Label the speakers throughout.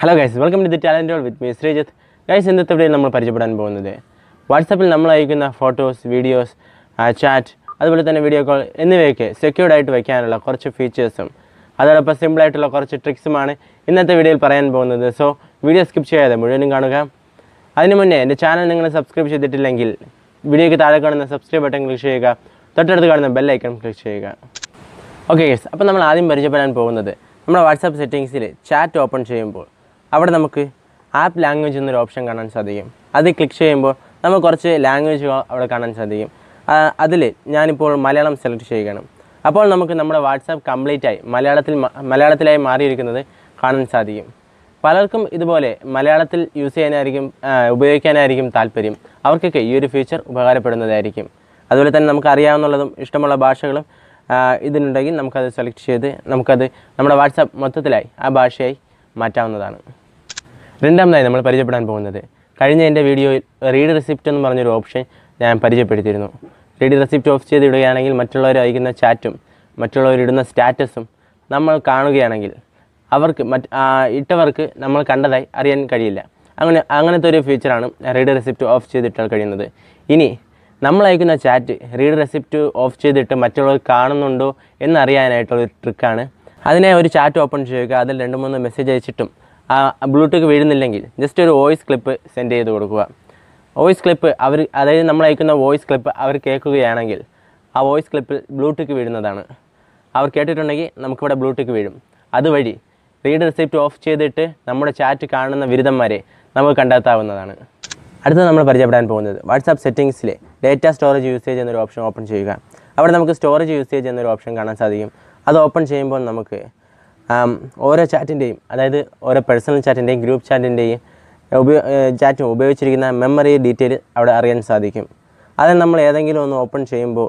Speaker 1: hello guys welcome to the talent with me Sreejith guys ഇന്നത്തെ വീഡിയോയിൽ നമ്മൾ പരിചയപ്പെടാൻ പോകുന്നത് വാട്സാപ്പിൽ നമ്മൾ അയക്കുന്ന ഫോട്ടോസ് വീഡിയോസ് ചാറ്റ് അതുപോലെ തന്നെ വീഡിയോ കോൾ എന്നിവയൊക്കെ സെക്യൂർഡ് ആയിട്ട് വയ്ക്കാനുള്ള കുറച്ച് ഫീച്ചേഴ്സും അതോടൊപ്പം സിമ്പിളായിട്ടുള്ള കുറച്ച് ട്രിക്സുമാണ് ഇന്നത്തെ വീഡിയോയിൽ പറയാൻ പോകുന്നത് സോ വീഡിയോ സ്കിപ്പ് ചെയ്യാതെ മുഴുവനും കാണുക അതിന് മുന്നേ എൻ്റെ ചാനൽ നിങ്ങൾ സബ്സ്ക്രൈബ് ചെയ്തിട്ടില്ലെങ്കിൽ വീഡിയോയ്ക്ക് താഴെ കാണുന്ന സബ്സ്ക്രൈബ് ബട്ടൺ ക്ലിക്ക് ചെയ്യുക തൊട്ടടുത്ത് കാണുന്ന ബെൽ ഐക്കൺ ക്ലിക്ക് ചെയ്യുക ഓക്കെ യെസ് അപ്പോൾ നമ്മൾ ആദ്യം പരിചയപ്പെടാൻ പോകുന്നത് നമ്മുടെ വാട്സാപ്പ് സെറ്റിങ്സിൽ ചാറ്റ് ഓപ്പൺ ചെയ്യുമ്പോൾ അവിടെ നമുക്ക് ആപ്പ് ലാംഗ്വേജ് എന്നൊരു ഓപ്ഷൻ കാണാൻ സാധിക്കും അത് ക്ലിക്ക് ചെയ്യുമ്പോൾ നമുക്ക് കുറച്ച് ലാംഗ്വേജ് അവിടെ കാണാൻ സാധിക്കും അതിൽ ഞാനിപ്പോൾ മലയാളം സെലക്ട് ചെയ്യുകയാണ് അപ്പോൾ നമുക്ക് നമ്മുടെ വാട്സാപ്പ് കംപ്ലീറ്റ് ആയി മലയാളത്തിൽ മ- മലയാളത്തിലായി മാറിയിരിക്കുന്നത് കാണാൻ സാധിക്കും പലർക്കും ഇതുപോലെ മലയാളത്തിൽ യൂസ് ചെയ്യാനായിരിക്കും ആ, ഉപയോഗിക്കാനായിരിക്കും താല്പര്യം അവർക്കൊക്കെ ഈ ഒരു ഫീച്ചർ ഉപകാരപ്പെടുന്നതായിരിക്കും അതുപോലെ തന്നെ നമുക്ക് അറിയാവുന്നതും ഇഷ്ടമുള്ള ഭാഷകളും ആ, ഇതിനുണ്ടെങ്കിൽ നമുക്കത് സെലക്ട് ചെയ്ത് നമുക്കത് നമ്മുടെ വാട്സാപ്പ് മൊത്തത്തിലായി ആ ഭാഷയായി മാറ്റാവുന്നതാണ് രണ്ടാമതായി നമ്മൾ പരിചയപ്പെടാൻ പോകുന്നത് കഴിഞ്ഞ എൻ്റെ വീഡിയോയിൽ റീഡ് റെസിപ്റ്റ് എന്ന് പറഞ്ഞൊരു ഓപ്ഷൻ ഞാൻ പരിചയപ്പെടുത്തിയിരുന്നു റീഡ് റെസിപ്റ്റ് ഓഫ് ചെയ്ത് ഇടുകയാണെങ്കിൽ മറ്റുള്ളവർ അയക്കുന്ന ചാറ്റും മറ്റുള്ളവർ ഇടുന്ന സ്റ്റാറ്റസും നമ്മൾ കാണുകയാണെങ്കിൽ അവർക്ക് മറ്റ് ആ, ഇട്ടവർക്ക് നമ്മൾ കണ്ടതായി അറിയാൻ കഴിയില്ല അങ്ങനെ അങ്ങനത്തെ ഒരു ഫീച്ചറാണ് റീഡ് റെസിപ്റ്റ് ഓഫ് ചെയ്തിട്ടാൽ കഴിയുന്നത് ഇനി നമ്മൾ അയക്കുന്ന ചാറ്റ് റീഡ് റെസിപ്റ്റ് ഓഫ് ചെയ്തിട്ട് മറ്റുള്ളവർ കാണുന്നുണ്ടോ എന്നറിയാനായിട്ടുള്ള ഒരു ട്രിക്കാണ് അതിനെ ഒരു ചാറ്റ് ഓപ്പൺ ചെയ്യുക അതിൽ രണ്ട് മൂന്ന് മെസ്സേജ് അയച്ചിട്ടും ആ ബ്ലൂടൂത്ത് വീഴുന്നില്ലെങ്കിൽ ജസ്റ്റ് ഒരു വോയിസ് ക്ലിപ്പ് സെൻഡ് ചെയ്ത് കൊടുക്കുക വോയിസ് ക്ലിപ്പ് അവർ അതായത് നമ്മൾ അയക്കുന്ന വോയിസ് ക്ലിപ്പ് അവർ കേൾക്കുകയാണെങ്കിൽ ആ വോയിസ് ക്ലിപ്പിൽ ബ്ലൂടൂത്ത് വീഴുന്നതാണ് അവർ കേട്ടിട്ടുണ്ടെങ്കിൽ നമുക്കിവിടെ ബ്ലൂടൂത്ത് വീഴും അതുവഴി റീഡ് റെസിപ്റ്റ് ഓഫ് ചെയ്തിട്ട് നമ്മുടെ ചാറ്റ് കാണുന്ന ബിരുദന്മാരെ നമുക്ക് കണ്ടെത്താവുന്നതാണ് അടുത്തത് നമ്മൾ പരിചയപ്പെടാൻ പോകുന്നത് വാട്സാപ്പ് സെറ്റിങ്സിലെ ഡേറ്റ സ്റ്റോറേജ് യൂസേജ് എന്നൊരു ഓപ്ഷൻ ഓപ്പൺ ചെയ്യുക അവിടെ നമുക്ക് സ്റ്റോറേജ് യൂസേജ് എന്നൊരു ഓപ്ഷൻ കാണാൻ സാധിക്കും അത് ഓപ്പൺ ചെയ്യുമ്പോൾ നമുക്ക് ആം, ഓരോ ചാറ്റിൻ്റെയും അതായത് ഓരോ പേഴ്സണൽ ചാറ്റിൻ്റെയും ഗ്രൂപ്പ് ചാറ്റിൻ്റെയും ഉപയോ ചാറ്റും ഉപയോഗിച്ചിരിക്കുന്ന മെമ്മറി ഡീറ്റെയിൽ അവിടെ അറിയാൻ സാധിക്കും അത് നമ്മൾ ഏതെങ്കിലും ഒന്ന് ഓപ്പൺ ചെയ്യുമ്പോൾ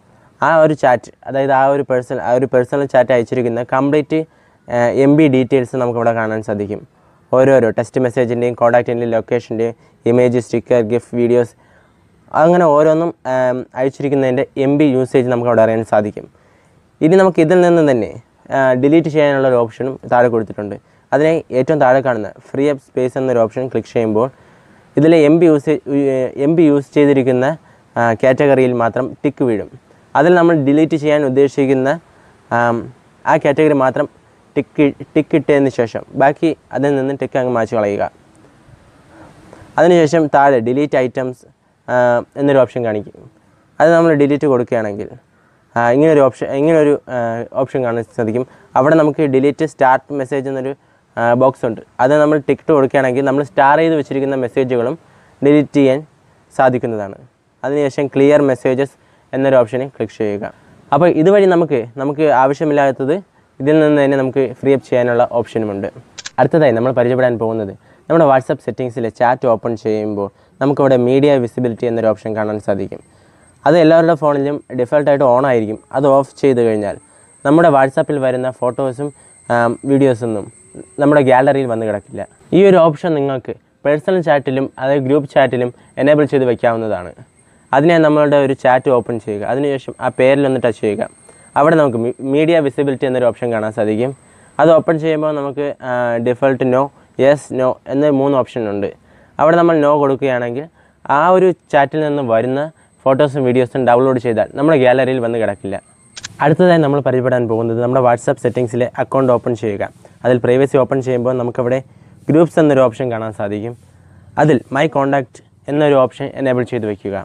Speaker 1: ആ ഒരു ചാറ്റ് അതായത് ആ ഒരു പേഴ്സൺ ആ ഒരു പേഴ്സണൽ ചാറ്റ് അയച്ചിരിക്കുന്ന കംപ്ലീറ്റ് എം ബി ഡീറ്റെയിൽസ് നമുക്കിവിടെ കാണാൻ സാധിക്കും ഓരോരോ ടെക്സ്റ്റ് മെസ്സേജിൻ്റെയും കോൺടാക്റ്റിൻ്റെയും ലൊക്കേഷൻ്റെയും ഇമേജ് സ്റ്റിക്കർ ഗിഫ്റ്റ് വീഡിയോസ് അങ്ങനെ ഓരോന്നും ആം, അയച്ചിരിക്കുന്നതിൻ്റെ എം ബി യൂസേജ് നമുക്കവിടെ അറിയാൻ സാധിക്കും ഇനി നമുക്ക് ഇതിൽ നിന്ന് തന്നെ ഡിലീറ്റ് ചെയ്യാനുള്ള ഒരു ഓപ്ഷനും താഴെ കൊടുത്തിട്ടുണ്ട് അതിനെ ഏറ്റവും താഴെ കാണുന്ന ഫ്രീ അപ്പ് സ്പേസ് എന്നൊരു ഓപ്ഷൻ ക്ലിക്ക് ചെയ്യുമ്പോൾ ഇതിലെ M B use M B use ചെയ്തിരിക്കുന്ന കാറ്റഗറിയിൽ മാത്രം ടിക്ക് വീഴും അതിൽ നമ്മൾ ഡിലീറ്റ് ചെയ്യാൻ ഉദ്ദേശിക്കുന്ന ആം, ആ കാറ്റഗറി മാത്രം ടിക്ക് ടിക്ക് ഇട്ടതിന് ശേഷം ബാക്കി അതിൽ നിന്ന് ടിക്ക് അങ്ങ് മാച്ച് കളയുക അതിനുശേഷം താഴെ ഡിലീറ്റ് ഐറ്റംസ് എന്നൊരു ഓപ്ഷൻ കാണിക്കും അത് നമ്മൾ ഡിലീറ്റ് കൊടുക്കുകയാണെങ്കിൽ ആ, ഇങ്ങനൊരു ഓപ്ഷൻ ഇങ്ങനൊരു ഓപ്ഷൻ കാണാൻ സാധിക്കും അവിടെ നമുക്ക് ഡിലീറ്റ് സ്റ്റാർട്ട് മെസ്സേജ് എന്നൊരു ബോക്സ് ഉണ്ട് അത് നമ്മൾ ടിക്കറ്റ് കൊടുക്കുകയാണെങ്കിൽ നമ്മൾ സ്റ്റാർ ചെയ്ത് വെച്ചിരിക്കുന്ന മെസ്സേജുകളും ഡിലീറ്റ് ചെയ്യാൻ സാധിക്കുന്നതാണ് അതിനുശേഷം ക്ലിയർ മെസ്സേജസ് എന്നൊരു ഓപ്ഷനെ ക്ലിക്ക് ചെയ്യുക അപ്പോൾ ഇതുവഴി നമുക്ക് നമുക്ക് ആവശ്യമില്ലാത്തത് ഇതിൽ നിന്ന് തന്നെ നമുക്ക് ഫ്രീ അപ്പ് ചെയ്യാനുള്ള ഓപ്ഷനുമുണ്ട് അടുത്തതായി നമ്മൾ പരിചയപ്പെടാൻ പോകുന്നത് നമ്മുടെ വാട്സപ്പ് സെറ്റിങ്സിലെ ചാറ്റ് ഓപ്പൺ ചെയ്യുമ്പോൾ നമുക്കിവിടെ മീഡിയ വിസിബിലിറ്റി എന്നൊരു ഓപ്ഷൻ കാണാൻ സാധിക്കും അത് എല്ലാവരുടെ ഫോണിലും ഡിഫോൾട്ടായിട്ട് ഓൺ ആയിരിക്കും അത് ഓഫ് ചെയ്ത് കഴിഞ്ഞാൽ നമ്മുടെ വാട്സാപ്പിൽ വരുന്ന ഫോട്ടോസും വീഡിയോസൊന്നും നമ്മുടെ ഗാലറിയിൽ വന്ന് കിടക്കില്ല ഈ ഒരു ഓപ്ഷൻ നിങ്ങൾക്ക് പേഴ്സണൽ ചാറ്റിലും അതായത് ഗ്രൂപ്പ് ചാറ്റിലും എനേബിൾ ചെയ്ത് വയ്ക്കാവുന്നതാണ് അതിനെ നമ്മളുടെ ഒരു ചാറ്റ് ഓപ്പൺ ചെയ്യുക അതിനുശേഷം ആ പേരിലൊന്ന് ടച്ച് ചെയ്യുക അവിടെ നമുക്ക് മീഡിയ വിസിബിലിറ്റി എന്നൊരു ഓപ്ഷൻ കാണാൻ സാധിക്കും അത് ഓപ്പൺ ചെയ്യുമ്പോൾ നമുക്ക് ഡിഫോൾട്ട് നോ യെസ് നോ എന്ന മൂന്ന് ഓപ്ഷൻ ഉണ്ട് അവിടെ നമ്മൾ നോ കൊടുക്കുകയാണെങ്കിൽ ആ ഒരു ചാറ്റിൽ നിന്ന് വരുന്ന ഫോട്ടോസും വീഡിയോസും ഡൗൺലോഡ് ചെയ്താൽ നമ്മുടെ ഗാലറിയിൽ വന്ന് കിടക്കില്ല അടുത്തതായി നമ്മൾ പരിചയപ്പെടാൻ പോകുന്നത് നമ്മുടെ വാട്സാപ്പ് സെറ്റിങ്സിലെ അക്കൗണ്ട് ഓപ്പൺ ചെയ്യുക അതിൽ പ്രൈവസി ഓപ്പൺ ചെയ്യുമ്പോൾ നമുക്കവിടെ ഗ്രൂപ്പ്സ് എന്നൊരു ഓപ്ഷൻ കാണാൻ സാധിക്കും അതിൽ മൈ കോണ്ടാക്റ്റ് എന്നൊരു ഓപ്ഷൻ എനേബിൾ ചെയ്ത് വയ്ക്കുക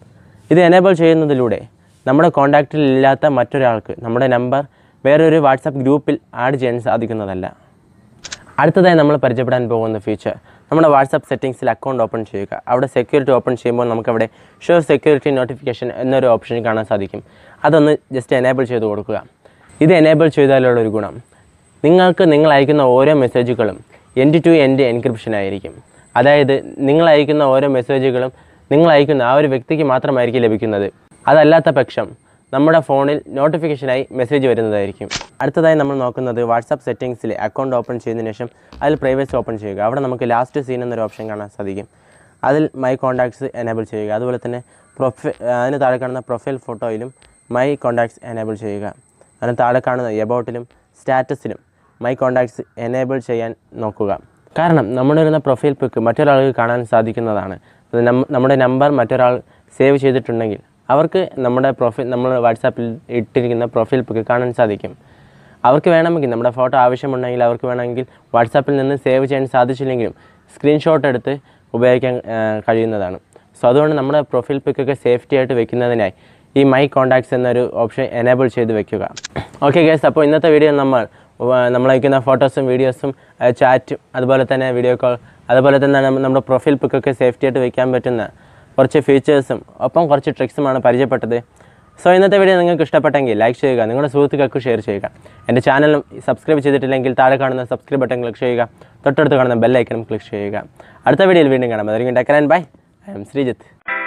Speaker 1: ഇത് എനേബിൾ ചെയ്യുന്നതിലൂടെ നമ്മുടെ കോൺടാക്റ്റിൽ ഇല്ലാത്ത മറ്റൊരാൾക്ക് നമ്മുടെ നമ്പർ വേറൊരു വാട്സാപ്പ് ഗ്രൂപ്പിൽ ആഡ് ചെയ്യാൻ സാധിക്കുന്നതല്ല അടുത്തതായി നമ്മൾ പരിചയപ്പെടാൻ പോകുന്ന ഫീച്ചർ നമ്മുടെ വാട്സാപ്പ് സെറ്റിങ്സിൽ അക്കൗണ്ട് ഓപ്പൺ ചെയ്യുക അവിടെ സെക്യൂരിറ്റി ഓപ്പൺ ചെയ്യുമ്പോൾ നമുക്കവിടെ ഷോ സെക്യൂരിറ്റി നോട്ടിഫിക്കേഷൻ എന്നൊരു ഓപ്ഷൻ കാണാൻ സാധിക്കും അതൊന്ന് ജസ്റ്റ് എനേബിൾ ചെയ്ത് കൊടുക്കുക ഇത് എനേബിൾ ചെയ്താലുള്ള ഒരു ഗുണം നിങ്ങൾക്ക് നിങ്ങൾ അയക്കുന്ന ഓരോ മെസ്സേജുകളും എൻഡ് ടു എൻഡ് എൻക്രിപ്ഷൻ ആയിരിക്കും അതായത് നിങ്ങൾ അയക്കുന്ന ഓരോ മെസ്സേജുകളും നിങ്ങൾ അയക്കുന്ന ആ ഒരു വ്യക്തിക്ക് മാത്രമായിരിക്കും ലഭിക്കുന്നത് അതല്ലാത്ത പക്ഷം നമ്മുടെ ഫോണിൽ നോട്ടിഫിക്കേഷനായി മെസ്സേജ് വരുന്നതായിരിക്കും അടുത്തതായി നമ്മൾ നോക്കുന്നത് വാട്സാപ്പ് സെറ്റിങ്സിൽ അക്കൗണ്ട് ഓപ്പൺ ചെയ്തതിന് ശേഷം അതിൽ പ്രൈവസി ഓപ്പൺ ചെയ്യുക അവിടെ നമുക്ക് ലാസ്റ്റ് സീൻ എന്നൊരു ഓപ്ഷൻ കാണാൻ സാധിക്കും അതിൽ മൈ കോൺടാക്ട്സ് എനേബിൾ ചെയ്യുക അതുപോലെ തന്നെ പ്രൊഫൈ അതിന് താഴെ കാണുന്ന പ്രൊഫൈൽ ഫോട്ടോയിലും മൈ കോൺടാക്ട്സ് എനേബിൾ ചെയ്യുക അതിന് താഴെ കാണുന്ന എബൌട്ടിലും സ്റ്റാറ്റസിലും മൈ കോൺടാക്ട്സ് എനേബിൾ ചെയ്യാൻ നോക്കുക കാരണം നമ്മുടെ വരുന്ന പ്രൊഫൈൽ പിക്ക് മറ്റൊരാൾക്ക് കാണാൻ സാധിക്കുന്നതാണ് അത് നം- നമ്മുടെ നമ്പർ മറ്റൊരാൾ സേവ് ചെയ്തിട്ടുണ്ടെങ്കിൽ അവർക്ക് നമ്മുടെ പ്രൊഫൈൽ നമ്മൾ വാട്സാപ്പിൽ ഇട്ടിരിക്കുന്ന പ്രൊഫൈൽ പിക്ക് കാണാൻ സാധിക്കും അവർക്ക് വേണമെങ്കിൽ നമ്മുടെ ഫോട്ടോ ആവശ്യമുണ്ടെങ്കിൽ അവർക്ക് വേണമെങ്കിൽ വാട്സാപ്പിൽ നിന്ന് സേവ് ചെയ്യാൻ സാധിച്ചില്ലെങ്കിലും സ്ക്രീൻഷോട്ട് എടുത്ത് ഉപയോഗിക്കാൻ ആ, കഴിയുന്നതാണ് സോ അതുകൊണ്ട് നമ്മുടെ പ്രൊഫൈൽ പിക്കൊക്കെ സേഫ്റ്റി ആയിട്ട് വെക്കുന്നതിനായി ഈ മൈ കോൺടാക്ട്സ് എന്നൊരു ഓപ്ഷൻ എനേബിൾ ചെയ്ത് വെക്കുക ഓക്കെ ഗേസ് അപ്പോൾ ഇന്നത്തെ വീഡിയോ നമ്മൾ ഉവ്വ് നമ്മൾ അയക്കുന്ന ഫോട്ടോസും വീഡിയോസും ചാറ്റും അതുപോലെ തന്നെ വീഡിയോ കോൾ അതുപോലെ തന്നെ നമ്മ- നമ്മുടെ പ്രൊഫൈൽ പിക്കൊക്കെ സേഫ്റ്റി ആയിട്ട് വെക്കാൻ പറ്റുന്ന കുറച്ച് ഫീച്ചേഴ്സും ഒപ്പം കുറച്ച് ട്രിക്സുമാണ് പരിചയപ്പെട്ടത് സോ ഇന്നത്തെ വീഡിയോ നിങ്ങൾക്ക് ഇഷ്ടപ്പെട്ടെങ്കിൽ ലൈക്ക് ചെയ്യുക നിങ്ങളുടെ സുഹൃത്തുക്കൾക്ക് ഷെയർ ചെയ്യുക എൻ്റെ ചാനൽ സബ്സ്ക്രൈബ് ചെയ്തിട്ടില്ലെങ്കിൽ താഴെ കാണുന്ന സബ്സ്ക്രൈബ് ബട്ടൺ ക്ലിക്ക് ചെയ്യുക തൊട്ടടുത്ത് കാണുന്ന ബെല്ലൈക്കനും ക്ലിക്ക് ചെയ്യുക അടുത്ത വീഡിയോയിൽ വീണ്ടും കാണാം അതായിരിക്കും ടെക്കൻ ബൈ ഐ എം ശ്രീജിത്ത്